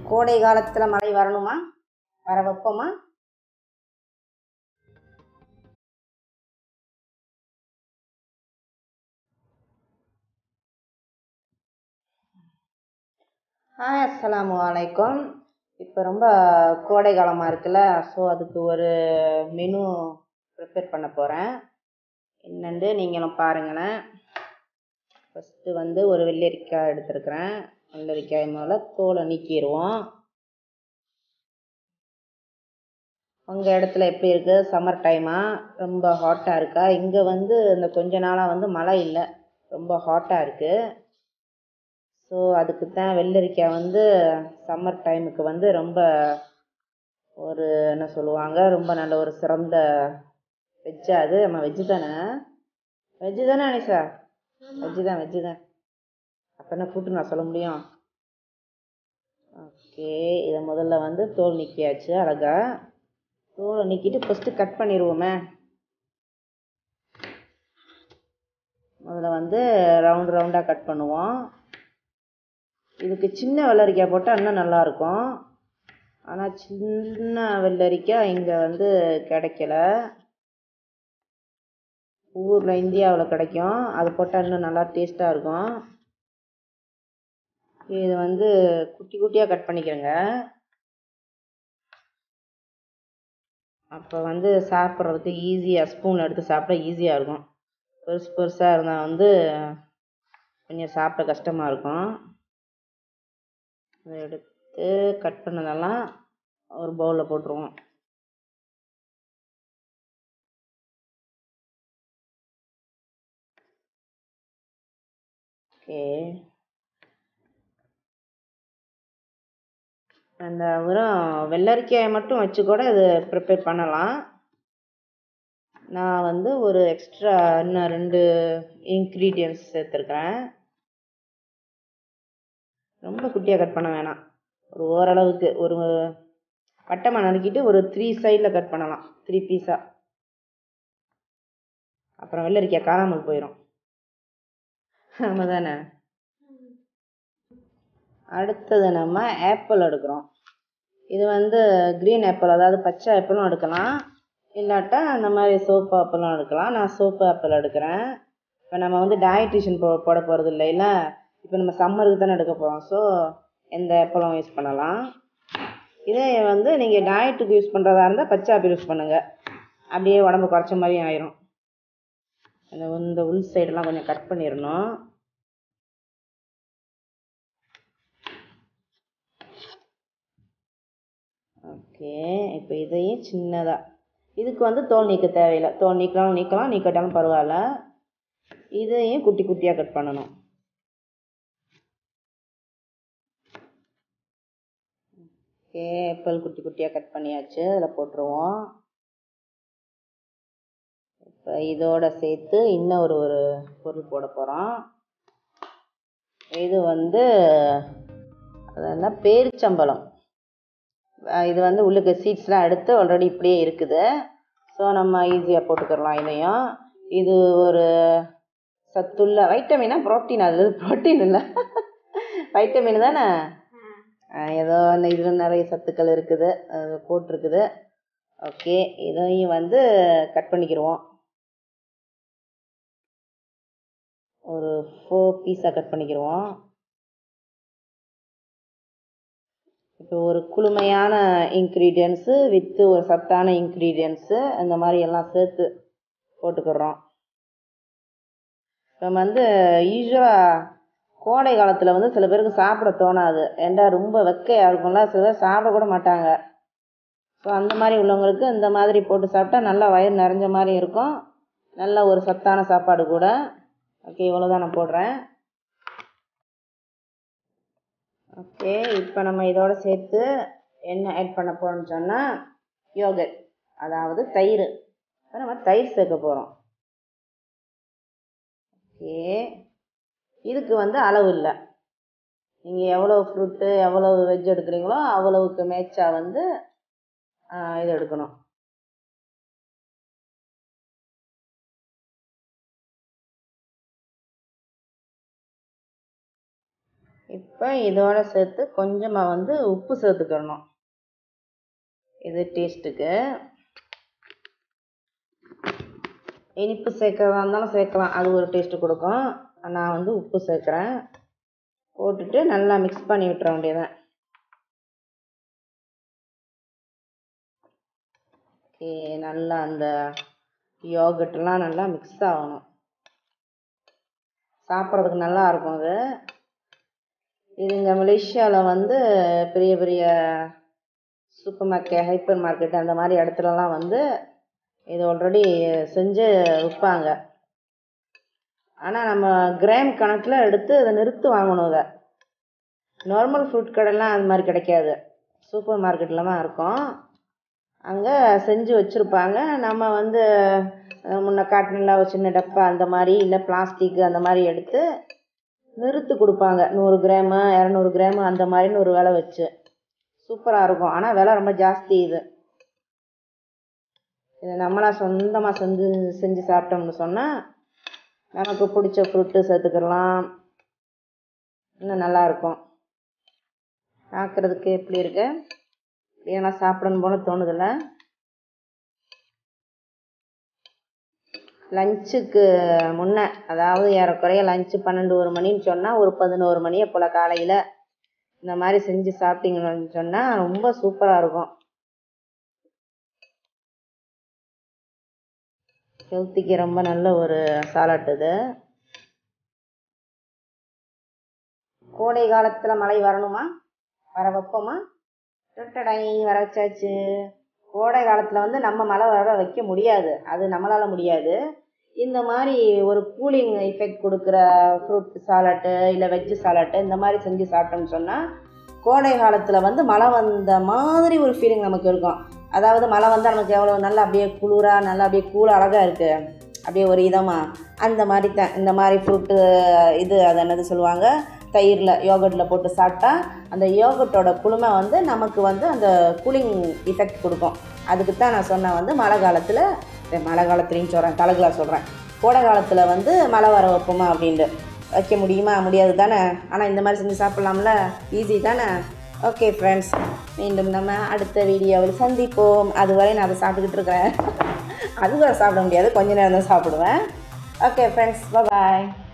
கோடை காலத்தில் மழை வரணுமா வர வைப்போமா ஹாய் அஸ்ஸலாமு அலைக்கும் இப்போ ரொம்ப கோடை காலமாக இருக்குல்ல ஸோ அதுக்கு ஒரு மெனு ப்ரிப்பேர் பண்ண போகிறேன் என்னென்று நீங்களும் பாருங்களேன் ஃபஸ்ட்டு வந்து ஒரு வெள்ளரிக்காய் எடுத்துருக்கிறேன் வெள்ளரிக்காய் மேலே தோலை நீக்கிடுவோம் உங்கள் இடத்துல எப்படி இருக்குது சம்மர் டைமா ரொம்ப ஹாட்டாக இருக்கா இங்கே வந்து இந்த கொஞ்ச நாளாக வந்து மழை இல்லை ரொம்ப ஹாட்டாக இருக்குது ஸோ அதுக்கு தான் வெள்ளரிக்காய் வந்து சம்மர் டைமுக்கு வந்து ரொம்ப ஒரு என்ன சொல்லுவாங்க ரொம்ப நல்ல ஒரு சிறந்த வெஜ்ஜா அது நம்ம வெஜ்ஜு தானே வெஜ்ஜு தானே அனிஷா வெஜ்ஜு தான் வெஜ்ஜு தான் அப்போ என்ன கூட்டு நான் சொல்ல முடியும் ஓகே இதை முதல்ல வந்து தோல் நீக்கியாச்சு அழகா தோலை நீக்கிட்டு ஃபஸ்ட்டு கட் பண்ணிடுவோமே முதல்ல வந்து ரவுண்ட் ரவுண்டாக கட் பண்ணுவோம் இதுக்கு சின்ன வெள்ளரிக்காய் போட்டால் இன்னும் நல்லாயிருக்கும் ஆனால் சின்ன வெள்ளரிக்காய் இங்கே வந்து கிடைக்கல ஊரில் இந்தியாவில் கிடைக்கும் அது போட்டால் இன்னும் நல்லா டேஸ்ட்டாக இருக்கும் இது வந்து குட்டி குட்டியாக கட் பண்ணிக்கிறேங்க அப்போ வந்து சாப்பிட்றதுக்கு ஈஸியாக ஸ்பூன் எடுத்து சாப்பிட ஈஸியாக இருக்கும் பெருசு பெருசாக இருந்தால் வந்து கொஞ்சம் சாப்பிட கஷ்டமாக இருக்கும் அதை எடுத்து கட் பண்ணதெல்லாம் ஒரு பவுலில் போட்டுருவோம் ஓகே அந்த வெறும் வெள்ளரிக்காயை மட்டும் வச்சு கூட இது ப்ரிப்பேர் பண்ணலாம் நான் வந்து ஒரு எக்ஸ்ட்ரா இன்னும் ரெண்டு இன்க்ரீடியன்ட்ஸ் சேர்த்துருக்குறேன் ரொம்ப குட்டியாக கட் பண்ண வேணாம் ஒரு ஓரளவுக்கு ஒரு வட்டமாக நறுக்கிட்டு ஒரு த்ரீ சைடில் கட் பண்ணலாம் த்ரீ பீஸாக அப்புறம் வெள்ளரிக்காய் காணாமல் போயிடும் ஆமாம் தானே அடுத்தது நம்ம ஆப்பிள் எடுக்கிறோம் இது வந்து க்ரீன் ஆப்பிள் அதாவது பச்சை ஆப்பிளும் எடுக்கலாம் இல்லாட்டா அந்த மாதிரி சோப்பு ஆப்பிளும் எடுக்கலாம் நான் சோப்பு ஆப்பிள் எடுக்கிறேன் இப்போ நம்ம வந்து டயட்ரிஷன் போ போட போகிறது இல்லை இல்லை இப்போ நம்ம சம்மருக்கு தானே எடுக்க போகிறோம் ஸோ எந்த ஆப்பிளும் யூஸ் பண்ணலாம் இதே வந்து நீங்கள் டயட்டுக்கு யூஸ் பண்ணுறதா இருந்தால் பச்சை ஆப்பிள் யூஸ் பண்ணுங்கள் அப்படியே உடம்பு குறைச்ச மாதிரியும் ஆயிரும் இந்த இந்த உள் சைடெல்லாம் கொஞ்சம் கட் பண்ணிடணும் ஓகே இப்போ இதையும் சின்னதாக இதுக்கு வந்து தோல் நீக்க தேவையில்லை தோல் நீக்கலாம் நீக்கலாம் நீக்கட்டாலும் பரவாயில்ல இதையும் குட்டி குட்டியாக கட் பண்ணணும் ஓகே ஆப்பிள் குட்டி குட்டியாக கட் பண்ணியாச்சு அதில் போட்டுருவோம் இப்போ இதோட சேர்த்து இன்னும் ஒரு ஒரு பொருள் போட போகிறோம் இது வந்து அது என்ன பேரிச்சம்பழம் இது வந்து உள்ளுக்கு சீட்ஸ்லாம் எடுத்து ஆல்ரெடி இப்படியே இருக்குது ஸோ நம்ம ஈஸியாக போட்டுக்கிடலாம் இதையும் இது ஒரு சத்துள்ள வைட்டமினா ப்ரோட்டீன் அது ப்ரோட்டீன் இல்லை வைட்டமின் தானே ஏதோ இதில் நிறைய சத்துக்கள் இருக்குது அது போட்டிருக்குது ஓகே இதையும் வந்து கட் பண்ணிக்கிடுவோம் ஒரு ஃபோர் பீஸாக கட் பண்ணிக்கிடுவோம் இப்போ ஒரு குளுமையான இன்க்ரீடியன்ஸு வித்து ஒரு சத்தான இன்க்ரீடியன்ஸு அந்த மாதிரி எல்லாம் சேர்த்து போட்டுக்கிறோம் இப்போ வந்து யூஸ்வலாக கோடை காலத்தில் வந்து சில பேருக்கு சாப்பிட தோணாது ஏண்டா ரொம்ப வெக்கையாக இருக்கும்ல சில பேர் சாப்பிட கூட மாட்டாங்க ஸோ அந்த மாதிரி உள்ளவங்களுக்கு இந்த மாதிரி போட்டு சாப்பிட்டா நல்லா வயிறு நிறைஞ்ச மாதிரி இருக்கும் நல்ல ஒரு சத்தான சாப்பாடு கூட ஓகே இவ்வளோ தான் நான் போடுறேன் ஓகே இப்போ நம்ம இதோட சேர்த்து என்ன ஆட் பண்ண போகிறோம்னு சொன்னால் யோகட் அதாவது தயிர் இப்போ நம்ம தயிர் சேர்க்க போகிறோம் ஓகே இதுக்கு வந்து அளவு இல்லை நீங்கள் எவ்வளோ ஃப்ரூட்டு எவ்வளோ வெஜ் எடுக்கிறீங்களோ அவ்வளவுக்கு மேட்சாக வந்து இது எடுக்கணும் இப்போ இதோட சேர்த்து கொஞ்சமாக வந்து உப்பு சேர்த்துக்கணும் இது டேஸ்ட்டுக்கு இனிப்பு சேர்க்கறதா இருந்தாலும் சேர்க்கலாம் அது ஒரு டேஸ்ட்டு கொடுக்கும் நான் வந்து உப்பு சேர்க்குறேன் போட்டுட்டு நல்லா மிக்ஸ் பண்ணி விட்டுற வேண்டியதான் ஓகே நல்லா அந்த யோகட்லாம் நல்லா மிக்ஸ் ஆகணும் சாப்பிட்றதுக்கு நல்லா இருக்கும் அது இது இங்கே மலேசியாவில் வந்து பெரிய பெரிய சூப்பர் மார்க்கெட் ஹைப்பர் மார்க்கெட் அந்த மாதிரி இடத்துலலாம் வந்து இது ஆல்ரெடி செஞ்சு விற்பாங்க ஆனால் நம்ம கிராம் கணக்கில் எடுத்து அதை நிறுத்து வாங்கணும் அதை நார்மல் ஃப்ரூட் கடைலாம் அது மாதிரி கிடைக்காது சூப்பர் மார்க்கெட்டில் தான் இருக்கும் அங்கே செஞ்சு வச்சுருப்பாங்க நம்ம வந்து முன்ன காட்டினில் ஒரு சின்ன டப்பா அந்த மாதிரி இல்லை பிளாஸ்டிக் அந்த மாதிரி எடுத்து நிறுத்து கொடுப்பாங்க நூறு கிராமு இரநூறு கிராமு அந்த மாதிரின்னு ஒரு விலை வச்சு சூப்பராக இருக்கும் ஆனால் விலை ரொம்ப ஜாஸ்தி இது இது நம்மளா சொந்தமாக செஞ்சு செஞ்சு சாப்பிட்டோம்னு சொன்னால் நமக்கு பிடிச்ச ஃப்ரூட்டு சேர்த்துக்கலாம் இன்னும் நல்லாயிருக்கும் பார்க்குறதுக்கு எப்படி இருக்கு ஏன்னா சாப்பிடணும் போல தோணுதில்ல லஞ்சுக்கு முன்னே அதாவது ஏறக்குறைய லஞ்சு பன்னெண்டு ஒரு மணின்னு சொன்னால் ஒரு பதினோரு மணியை போல் காலையில் இந்த மாதிரி செஞ்சு சாப்பிட்டீங்கன்னு சொன்னால் ரொம்ப சூப்பராக இருக்கும் ஹெல்த்திக்கு ரொம்ப நல்ல ஒரு சாலட் இது கோடை காலத்தில் மழை வரணுமா வர வைப்போமா டொட்டடை வர வச்சாச்சு கோடை காலத்தில் வந்து நம்ம மழை வர வைக்க முடியாது அது நம்மளால் முடியாது இந்த மாதிரி ஒரு கூலிங் எஃபெக்ட் கொடுக்குற ஃப்ரூட் சாலட்டு இல்லை வெஜ்ஜு சாலட்டு இந்த மாதிரி செஞ்சு சாப்பிட்டோம்னு சொன்னால் கோடை காலத்தில் வந்து மழை வந்த மாதிரி ஒரு ஃபீலிங் நமக்கு இருக்கும் அதாவது மழை வந்தால் நமக்கு எவ்வளோ நல்லா அப்படியே குளிராக நல்லா அப்படியே கூலாக அழகாக இருக்குது அப்படியே ஒரு இதமாக அந்த மாதிரி தான் இந்த மாதிரி ஃப்ரூட்டு இது அது என்னது சொல்லுவாங்க தயிரில் யோகர்ட்டில் போட்டு சாப்பிட்டா அந்த யோகர்ட்டோட குளுமை வந்து நமக்கு வந்து அந்த கூலிங் எஃபெக்ட் கொடுக்கும் அதுக்கு தான் நான் சொன்னேன் வந்து மழை காலத்தில் மழை காலத்துலேயும் சொல்கிறேன் தலைகளாக சொல்கிறேன் கோடை காலத்தில் வந்து மழை வர வைப்போமா அப்படின்ட்டு வைக்க முடியுமா முடியாது தானே ஆனால் இந்த மாதிரி செஞ்சு சாப்பிட்லாம்ல ஈஸி தானே ஓகே ஃப்ரெண்ட்ஸ் மீண்டும் நம்ம அடுத்த வீடியோவில் சந்திப்போம் அதுவரை நான் அதை சாப்பிட்டுக்கிட்டு இருக்கிறேன் அது கூட சாப்பிட முடியாது கொஞ்ச நேரம் தான் சாப்பிடுவேன் ஓகே ஃப்ரெண்ட்ஸ் பாய்